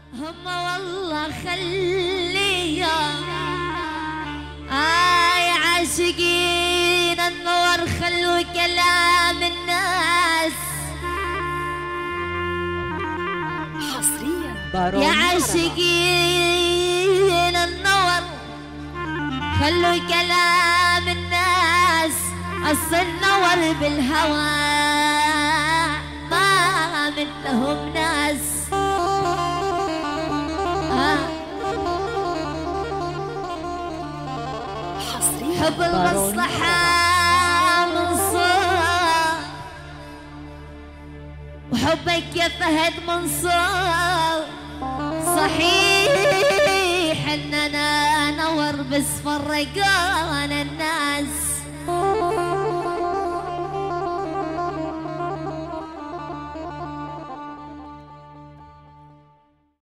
هم والله خلي اي عاشقين النور خلوا كلام الناس حصريا بارون يا عربة. عاشقين النور خلوا كلام الناس أصل النور بالهوى ما مثلهم ناس آه. حصريا حب المصلحة منصور وحبك يا فهد منصور صحيح اننا نور بس فرقونا الناس